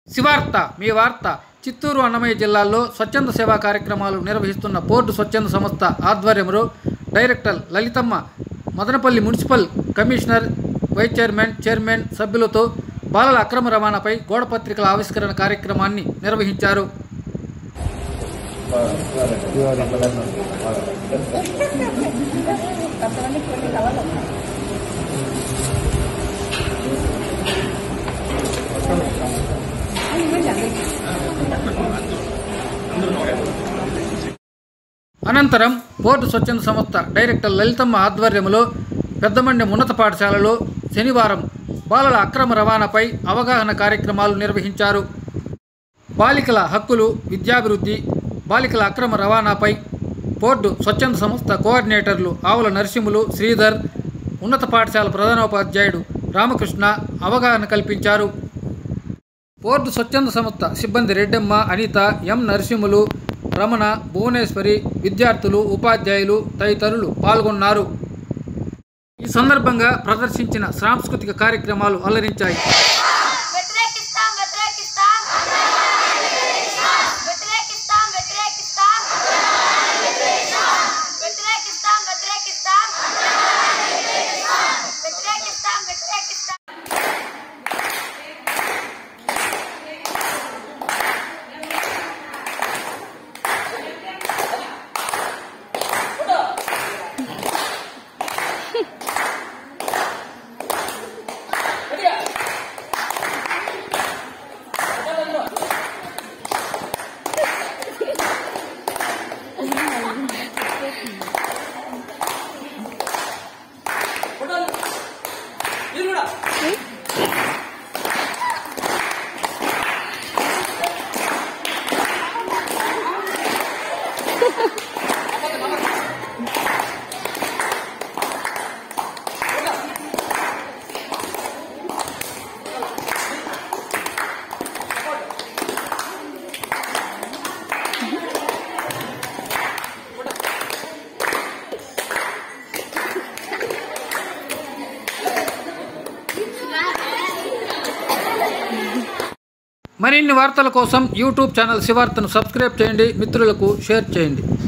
శివార్త మీ వార్త చిత్తూరు అన్నమయ్య జిల్లాల్లో స్వచ్ఛంద సేవా కార్యక్రమాలు నిర్వహిస్తున్న పోర్టు స్వచ్ఛంద సంస్థ ఆధ్వర్యంలో director Lalithamma Madanapalle municipal commissioner vice chairman chairman సభ్యులతో బాలల అక్రమ రవాణాపై గోడపత్రికల ఆవిష్కరణ కార్యక్రమాన్ని నిర్వహించారు అనంతరం పోర్టు స్వచ్ఛంద సంస్థ డైరెక్టర్ లలితమ్మ ఆధ్వర్యంలో పెద్దమండి ఉన్నత పాఠశాలలో శనివారం బాలల అక్రమ రవాణాపై అవగాహన కార్యక్రమాలు నిర్వహించారు బాలికల హక్కులు విద్యాభివృద్ధి బాలికల అక్రమ రవాణాపై పోర్టు స్వచ్ఛంద సంస్థ కోఆర్డినేటర్లు ఆవుల నరసింహులు శ్రీధర్ ఉన్నత పాఠశాల ప్రధానోపాధ్యాయుడు రామకృష్ణ అవగాహన కల్పించారు పోర్టు స్వచ్ఛంద సంస్థ సిబ్బంది రెడ్డమ్మ అనిత ఎం నరసింహులు రమణ భువనేశ్వరి విద్యార్థులు ఉపాధ్యాయులు తదితరులు పాల్గొన్నారు ఈ సందర్భంగా ప్రదర్శించిన సాంస్కృతిక కార్యక్రమాలు అలరించాయి వ్యతిరేకిస్తాం వ్యతిరేకిస్తాం వ్యతిరేకిస్తాం వ్యతిరేకిస్తాం వ్యతిరేకిస్తాం వ్యతిరేకిస్తాం వ్యతిరేకిస్తాం వ్యతిరేకిస్తాం మరిన్ని వార్తల కోసం యూట్యూబ్ ఛానల్ శివార్తను సబ్స్క్రైబ్ చేయండి మిత్రులకు షేర్ చేయండి